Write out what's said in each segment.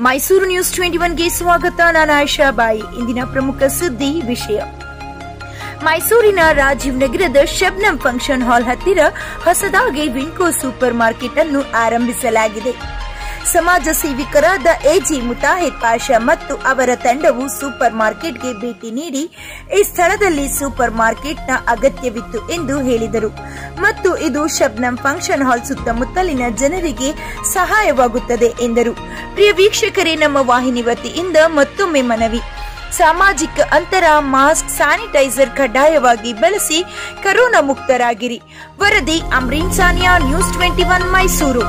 Mysuru news twenty ಒನ್ಗೆ ಸ್ವಾಗತ ನಾನು ಆಯಿಷಾ ಬಾಯಿ ಇಂದಿನ ಪ್ರಮುಖ ಸುದ್ದಿ ವಿಷಯ ಮೈಸೂರಿನ ರಾಜೀವ್ ನಗರದ ಶಬ್ನಂ ಫಂಕ್ಷನ್ ಹಾಲ್ ಹತ್ತಿರ ಹೊಸದಾಗಿ ವಿಂಕೋ ಸೂಪರ್ ಮಾರ್ಕೆಟ್ ಅನ್ನು ಆರಂಭಿಸಲಾಗಿದೆ ಸಮಾಜ ಸೇವಿಕರಾದ ಎಜಿ ಮುತಾಹಿದ್ ಪಾಷಾ ಮತ್ತು ಅವರ ತಂಡವು ಸೂಪರ್ ಮಾರ್ಕೆಟ್ಗೆ ಭೇಟಿ ನೀಡಿ ಈ ಸ್ಥಳದಲ್ಲಿ ಸೂಪರ್ ಮಾರ್ಕೆಟ್ನ ಅಗತ್ಯವಿತ್ತು ಎಂದು ಹೇಳಿದರು ಮತ್ತು ಇದು ಶಬ್ನಂ ಫಂಕ್ಷನ್ ಹಾಲ್ ಸುತ್ತಮುತ್ತಲಿನ ಜನರಿಗೆ ಸಹಾಯವಾಗುತ್ತದೆ ಎಂದರು ಪ್ರಿಯ ವೀಕ್ಷಕರೇ ನಮ್ಮ ವಾಹಿನಿ ವತಿಯಿಂದ ಮತ್ತೊಮ್ಮೆ ಮನವಿ ಸಾಮಾಜಿಕ ಅಂತರ ಮಾಸ್ಕ್ ಸ್ಯಾನಿಟೈಸರ್ ಕಡ್ಡಾಯವಾಗಿ ಬಳಸಿ ಕರೋನಾ ಮುಕ್ತರಾಗಿರಿ ವರದಿ Amreen Saniya news twenty one Mysuru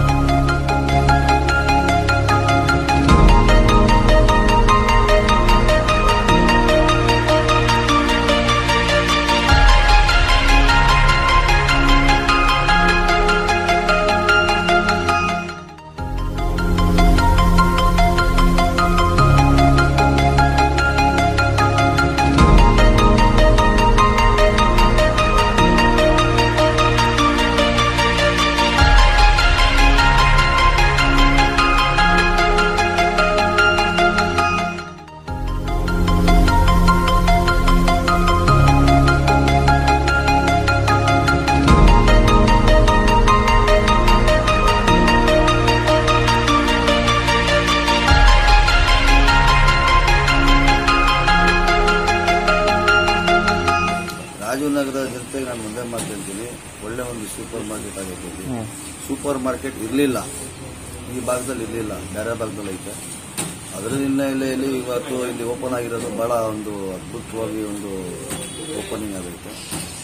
Rajivnagar ಜನತೆಗೆ ನಾನು ಒಂದೇ ಮಾತು ಹೇಳ್ತೀನಿ ಒಳ್ಳೆ ಒಂದು ಸೂಪರ್ ಮಾರ್ಕೆಟ್ ಆಗೈತೆ ಇಲ್ಲಿ ಸೂಪರ್ ಮಾರ್ಕೆಟ್ ಇರಲಿಲ್ಲ ಈ ಭಾಗದಲ್ಲಿ ಇರಲಿಲ್ಲ ಬೇರೆ ಭಾಗದಲ್ಲಿ ಐತೆ ಅದರ ಹಿನ್ನೆಲೆಯಲ್ಲಿ ಇವತ್ತು ಇಲ್ಲಿ ಓಪನ್ ಆಗಿರೋದು ಬಹಳ ಒಂದು ಅದ್ಭುತವಾಗಿ ಒಂದು ಓಪನಿಂಗ್ ಆಗೈತೆ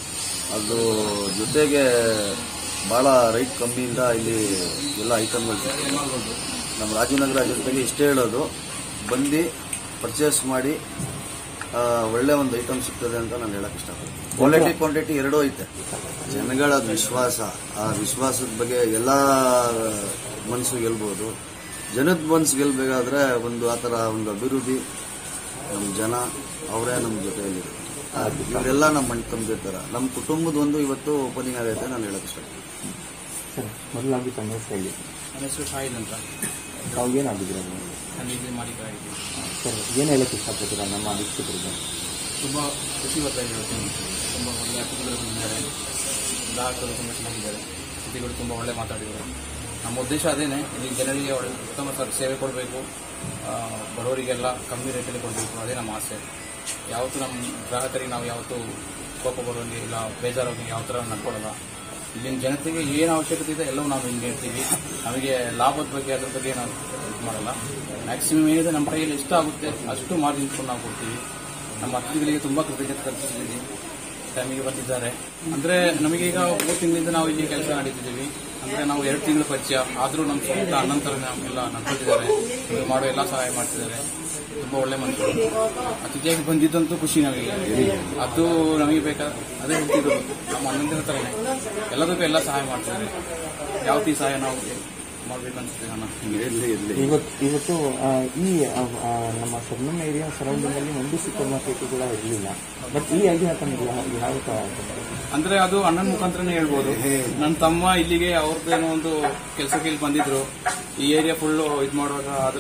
ಅದು ಜೊತೆಗೆ ಬಹಳ ರೈಟ್ ಕಮ್ಮಿಯಿಂದ ಇಲ್ಲಿ ಎಲ್ಲ ಐಟಮ್ಗಳು ಸಿಗ್ತದೆ ನಮ್ಮ ರಾಜೀವ್ನಗರ ಜನತೆಗೆ ಇಷ್ಟೇ ಹೇಳೋದು ಬಂದು ಪರ್ಚೇಸ್ ಮಾಡಿ ಆ, ಒಳ್ಳೆ ಒಂದು ಐಟಮ್ ಸಿಗ್ತದೆ ಅಂತ ನಾನು ಹೇಳಕ್ ಇಷ್ಟಪಡ್ತೀನಿ ಕ್ವಾಲಿಟಿ ಕ್ವಾಂಟಿಟಿ ಎರಡೂ ಐತೆ ಜನಗಳ ವಿಶ್ವಾಸ ಆ ವಿಶ್ವಾಸದ ಬಗ್ಗೆ ಎಲ್ಲ ಮನಸ್ಸು ಗೆಲ್ಬೋದು ಜನದ ಮನಸ್ಸು ಗೆಲ್ಬೇಕಾದ್ರೆ ಒಂದು ಆ ಥರ ಒಂದು ಅಭಿವೃದ್ಧಿ ನಮ್ಮ ಜನ ಅವರೇ ನಮ್ಮ ಜೊತೆಯಲ್ಲಿರು ಇವರೆಲ್ಲ ನಮ್ಮ ಮಣ್ಣು ತುಂಬಿರ್ತಾರೆ ನಮ್ಮ ಕುಟುಂಬದ ಒಂದು ಇವತ್ತು ಓಪನಿಂಗ್ ಆಗೈತೆ ನಾನು ಹೇಳಕ್ ಇಷ್ಟಪಡ್ತೀನಿ ಸರ್ ಮೊದಲಾಗಿ ತಮ್ಮ ಹೆಸರು ಹೇಳಿ ನನ್ನ ಹೆಸರು ಶಾಹಿದ್ ಅಂತ ತಾವು ಏನಾಗಿದ್ದೀರಾ ನೀವು ನಾನು ಇಲ್ಲಿ ಮಾಲೀಕರಾಗಿದ್ದೀನಿ ಸರ್ ಏನು ಹೇಳಕ್ಕೆ ಇಷ್ಟಪಡ್ತೀರಾ ನಮ್ಮ ವೀಕ್ಷಕರಿಗೆ ತುಂಬ ಖುಷಿ ಬರ್ತಾ ಇದೆ ಇವತ್ತು ತುಂಬ ಒಳ್ಳೆ ಅತಿಥಿಗಳು ಬಂದಿದ್ದಾರೆ ಗ್ರಾಹಕರು ತುಂಬ ಚೆನ್ನಾಗಿದ್ದಾರೆ ಅತಿಥಿಗಳು ತುಂಬ ಒಳ್ಳೆ ಮಾತಾಡಿದ್ದಾರೆ ನಮ್ಮ ಉದ್ದೇಶ ಅದೇನೆ ಇಲ್ಲಿ ಜನರಿಗೆ ಒಳ್ಳೆ ಉತ್ತಮ ಸರ್ ಸೇವೆ ಕೊಡಬೇಕು ಬಡವರಿಗೆಲ್ಲ ಕಮ್ಮಿ ರೇಟಲ್ಲಿ ಕೊಡಬೇಕು ಅದೇ ನಮ್ಮ ಆಸೆ ಯಾವತ್ತೂ ನಮ್ಮ ಗ್ರಾಹಕರಿಗೆ ನಾವು ಯಾವತ್ತೂ ಕೋಪ ಬರೋಂಗೆ ಇಲ್ಲ ಬೇಜಾರೋಗಿ ಯಾವ ಥರ ನಡ್ಕೊಳ್ಳಲ್ಲ ಇಲ್ಲಿನ ಜನತೆಗೆ ಏನು ಅವಶ್ಯಕತೆ ಇದೆ ಎಲ್ಲವೂ ನಾವು ಹಿಂಗೆ ಹೇಳ್ತೀವಿ ನಮಗೆ ಲಾಭದ ಬಗ್ಗೆ ಅದ್ರ ಬಗ್ಗೆ ನಾವು ಇದು ಮಾಡಲ್ಲ ಮ್ಯಾಕ್ಸಿಮಮ್ ಏನಿದೆ ನಮ್ಮ ಕೈಯಲ್ಲಿ ಎಷ್ಟು ಆಗುತ್ತೆ ಅಷ್ಟು ಮಾರ್ಜಿನ್ ಇಟ್ಕೊಂಡು ನಾವು ಕೊಡ್ತೀವಿ ನಮ್ಮ ಅತಿಥಿಗಳಿಗೆ ತುಂಬ ಕೃತಜ್ಞತೆ ಕಲ್ಪಿಸಿದ್ದೀವಿ ಟೈಮಿಗೆ ಬಂದಿದ್ದಾರೆ ಅಂದರೆ ನಮಗೆ ಈಗ ಮೂರು ತಿಂಗಳಿಂದ ನಾವು ಇಲ್ಲಿ ಕೆಲಸ ನಡೀತಿದ್ದೀವಿ ಅಂದರೆ ನಾವು ಎರಡು ತಿಂಗಳು ಪರಿಚಯ ಆದರೂ ನಮ್ಮ ಸ್ವಂತ ಅಣ್ಣನ ಥರ ನಮ್ಮೆಲ್ಲ ನಡ್ಕೊತಿದ್ದಾರೆ ಇವ್ರು ಮಾಡೋ ಎಲ್ಲ ಸಹಾಯ ಮಾಡ್ತಿದ್ದಾರೆ ತುಂಬ ಒಳ್ಳೆ ಮನುಷ್ಯರು ಅತಿಥಿಯಾಗಿ ಬಂದಿದ್ದಂತೂ ಖುಷಿ ನಮಗೆ ಅದು ನಮಗೆ ಬೇಕಾದ ಅದೇ ಹೇಳ್ತಿರೋದು ನಮ್ಮ ಅಣ್ಣನ ಥರನೇ ಎಲ್ಲದಕ್ಕೂ ಎಲ್ಲ ಸಹಾಯ ಮಾಡ್ತಿದ್ದಾರೆ ಯಾವ ರೀತಿ ಸಹಾಯ ನಾವು ಮಾಡ್ಬೇಕು ಅನ್ಸುತ್ತೆ ನನ್ನ ಇರಲಿ ಇರಲಿ ಇವತ್ತು ಇವತ್ತು ಆ, ಈ ಆ, ಆ, ನಮ್ಮ ಶಬ್ನಮ್ ಏರಿಯಾ ಸರೌಂಡಿಂಗ್ ಅಲ್ಲಿ ಒಂದು ಸೂಪರ್ ಮಾರ್ಕೆಟ್ ಕೂಡ ಇರಲಿಲ್ಲ ಬಟ್ ಈ ಐಡಿಯಾ ತಮಗೆ ಯಾವ ಯಾವ ಥರ ಬಂತು? ಅಂದ್ರೆ ಅದು ಅಣ್ಣನ ಮುಖಾಂತರನೇ ಹೇಳ್ಬೋದು ನನ್ನ ತಮ್ಮ ಇಲ್ಲಿಗೆ ಅವ್ರದ್ದೇನೋ ಒಂದು ಕೆಲಸಕ್ಕೆ ಇಲ್ಲಿ ಬಂದಿದ್ರು ಈ ಏರಿಯಾ ಫುಲ್ ಇದ್ ಮಾಡುವಾಗ ಅದರ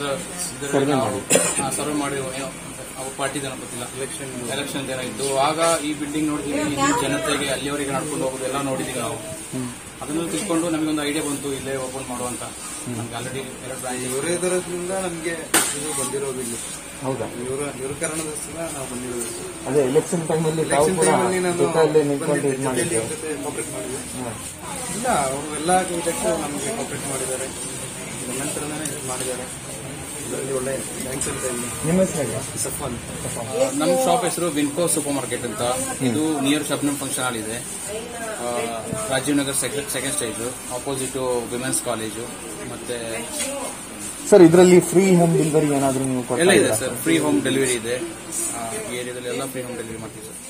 ಸರ್ವೆ ಮಾಡಿ ಏನೋ ಅವ್ರ ಪಾರ್ಟಿ ಜನ ಗೊತ್ತಿಲ್ಲ ಎಲೆಕ್ಷನ್ ಎಲೆಕ್ಷನ್ ಏನೋ ಇದ್ದು ಆಗ ಈ ಬಿಲ್ಡಿಂಗ್ ನೋಡಿದೀವಿ ಇಲ್ಲಿ ಜನತೆಗೆ ಅಲ್ಲಿವರೆಗೆ ನಡ್ಕೊಂಡು ಹೋಗೋದು ಎಲ್ಲ ನೋಡಿದೀವಿ ನಾವು ಅದನ್ನು ತಿಳ್ಕೊಂಡು ನಮಗೊಂದು ಐಡಿಯಾ ಬಂತು ಇಲ್ಲೇ ಓಪನ್ ಮಾಡುವಂತ ನಮ್ಗೆ ಆಲ್ರೆಡಿ ಎರಡು ಬ್ರಾಂಚ್ ಇವರೇ ಇರೋದ್ರಿಂದ ನಮಗೆ ಇದು ಬಂದಿರೋದು ಇಲ್ಲಿ ಹೌದಾ ಇವರ ಇವ್ರ ಕಾರಣದೋಸ್ಕರ ನಾವು ಬಂದಿರೋದು ಅದೇ ಎಲೆಕ್ಷನ್ ಟೈಮಲ್ಲಿ ತಾವು ಕೂಡ ಟೈಮಲ್ಲಿ ನಾನು ಜೊತೆಯಲ್ಲೇ ನಿಂತ್ಕೊಂಡು ಇದು ಜೊತೆಯಲ್ಲಿ ಮಾಡಿದ್ದೆ ಅವ್ರ ಜೊತೆ ಕೋಪರೇಟ್ ಮಾಡಿದ್ವಿ ಇಲ್ಲ ಅವರು ಎಲ್ಲ ಇದಕ್ಕೂ ನಮಗೆ ಕೋಪರೇಟ್ ಮಾಡಿದ್ದಾರೆ ನಂತರನೇ ಇದು ಮಾಡಿದ್ದಾರೆ ಇದರಲ್ಲಿ ಒಳ್ಳೆ ಥ್ಯಾಂಕ್ಸ್ ಅಂತ ಇಲ್ಲಿ ನಿಮ್ಮ ಹೆಸರು ಹೇಳಿ ಸಫಾನ್ ನಮ್ಮ ಶಾಪ್ ಹೆಸರು ವಿನ್ಕೋ ಸೂಪರ್ ಮಾರ್ಕೆಟ್ ಅಂತ ಇದು ನಿಯರ್ ಶಬ್ನಮ್ ಫಂಕ್ಷನ್ ಹಾಲ್ ಇದೆ ಆ, Rajiv Nagar second stage opposite women's college ಮತ್ತೆ ಸರ್ ಇದರಲ್ಲಿ ಫ್ರೀ ಹೋಮ್ ಡೆಲಿವರಿ ಏನಾದರೂ ನೀವು ಎಲ್ಲ ಇದೆ ಕೊಡ್ತಾ ಸರ್ ಫ್ರೀ ಹೋಮ್ ಡೆಲಿವರಿ ಇದೆ ಆ, ಈ ಏರಿಯಾದಲ್ಲಿ ಎಲ್ಲ ಫ್ರೀ ಹೋಮ್ ಡೆಲಿವರಿ ಮಾಡ್ತೀವಿ ಸರ್